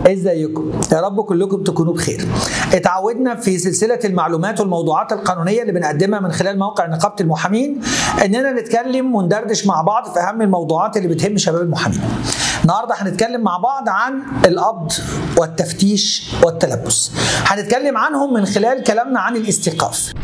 ازيكم يا رب كلكم تكونوا بخير اتعودنا في سلسله المعلومات والموضوعات القانونيه اللي بنقدمها من خلال موقع نقابه المحامين اننا نتكلم وندردش مع بعض في اهم الموضوعات اللي بتهم شباب المحامين النهارده هنتكلم مع بعض عن القبض والتفتيش والتلبس هنتكلم عنهم من خلال كلامنا عن الاستيقاف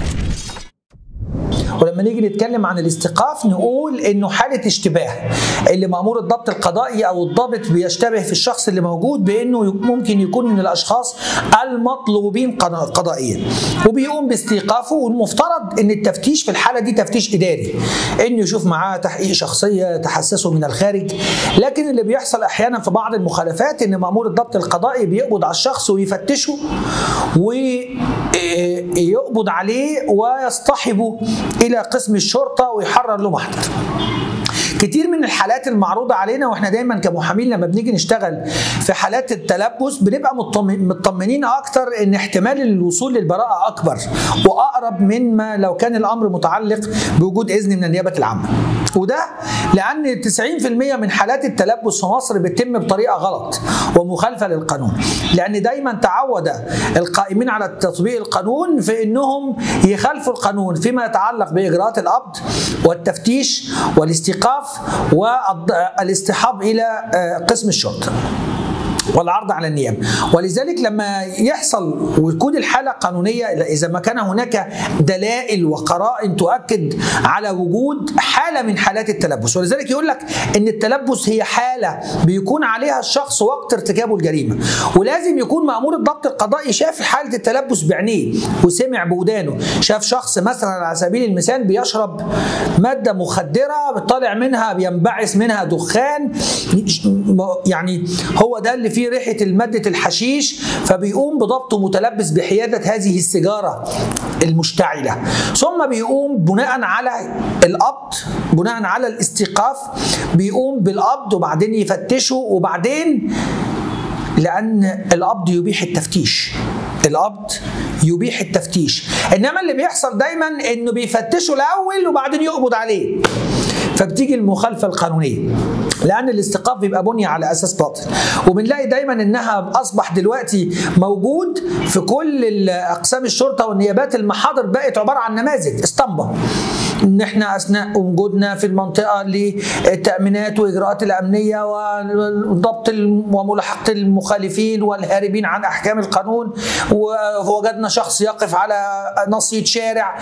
ولما نيجي نتكلم عن الاستيقاف نقول انه حاله اشتباه اللي مامور الضبط القضائي او الضابط بيشتبه في الشخص اللي موجود بانه ممكن يكون من الاشخاص المطلوبين قضائيا وبيقوم باستيقافه والمفترض ان التفتيش في الحاله دي تفتيش اداري انه يشوف معاه تحقيق شخصيه تحسسه من الخارج لكن اللي بيحصل احيانا في بعض المخالفات ان مامور الضبط القضائي بيقبض على الشخص ويفتشه ويقبض عليه ويصطحبه الى قسم الشرطه ويحرر له محضر كتير من الحالات المعروضه علينا واحنا دايما كمحامين لما بنيجي نشتغل في حالات التلبس بنبقى مطمنين اكتر ان احتمال الوصول للبراءه اكبر واقرب من ما لو كان الامر متعلق بوجود اذن من النيابه العامه وده لان 90% من حالات التلبس في مصر بتتم بطريقه غلط ومخالفه للقانون لان دايما تعود القائمين على تطبيق القانون في انهم يخالفوا القانون فيما يتعلق باجراءات القبض والتفتيش والاستيقاف والاصطحاب الى قسم الشرطه والعرض على النيابه ولذلك لما يحصل وتكون الحاله قانونيه اذا ما كان هناك دلائل وقرائن تؤكد على وجود حاله من حالات التلبس ولذلك يقول لك ان التلبس هي حاله بيكون عليها الشخص وقت ارتكابه الجريمه ولازم يكون مامور الضبط القضائي شاف حاله التلبس بعينيه وسمع بودانه شاف شخص مثلا على سبيل المثال بيشرب ماده مخدره طالع منها بينبعث منها دخان يعني هو ده اللي فيه ريحه الماده الحشيش فبيقوم بضبطه متلبس بحياده هذه السيجاره المشتعله ثم بيقوم بناء على القبض بناء على الاستيقاف بيقوم بالقبض وبعدين يفتشه وبعدين لان القبض يبيح التفتيش القبض يبيح التفتيش انما اللي بيحصل دايما انه بيفتشوا الاول وبعدين يقبض عليه فبتيجي المخالفه القانونيه لان الاستيقاف بيبقى بني على اساس باطل وبنلاقي دايما انها اصبح دلوقتي موجود في كل اقسام الشرطه والنيابات المحاضر بقت عباره عن نماذج اسطمبه ان احنا اثناء وجودنا في المنطقه للتامينات واجراءات الامنيه وضبط وملاحقه المخالفين والهاربين عن احكام القانون ووجدنا شخص يقف على نصية شارع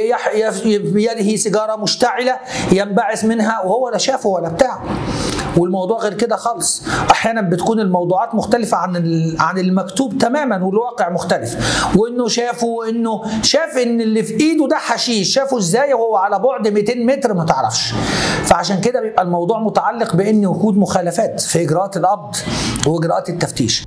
بيده سيجاره مشتعله ينبعث منها وهو لا شافه ولا بتاع والموضوع غير كده خالص احيانا بتكون الموضوعات مختلفه عن عن المكتوب تماما والواقع مختلف وانه شافه وانه شاف ان اللي في ايده ده حشيش شافه ازاي وهو على بعد 200 متر ما تعرفش فعشان كده بيبقى الموضوع متعلق بان وجود مخالفات في اجراءات القبض واجراءات التفتيش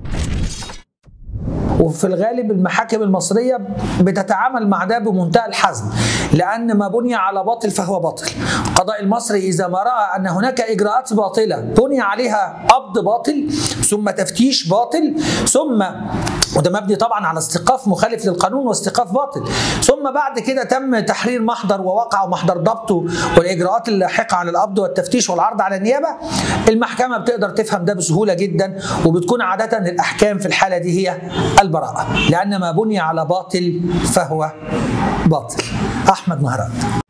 وفي الغالب المحاكم المصريه بتتعامل مع ده بمنتهى الحزم لان ما بني على باطل فهو باطل القضاء المصري اذا ما راى ان هناك اجراءات باطله بني عليها قبض باطل ثم تفتيش باطل ثم وده مبني طبعا على استيقاف مخالف للقانون واستيقاف باطل ثم بعد كده تم تحرير محضر ووقع محضر ضبطه والاجراءات اللاحقه على القبض والتفتيش والعرض على النيابه المحكمه بتقدر تفهم ده بسهوله جدا وبتكون عاده الاحكام في الحاله دي هي البراءه لان ما بني على باطل فهو باطل احمد مهران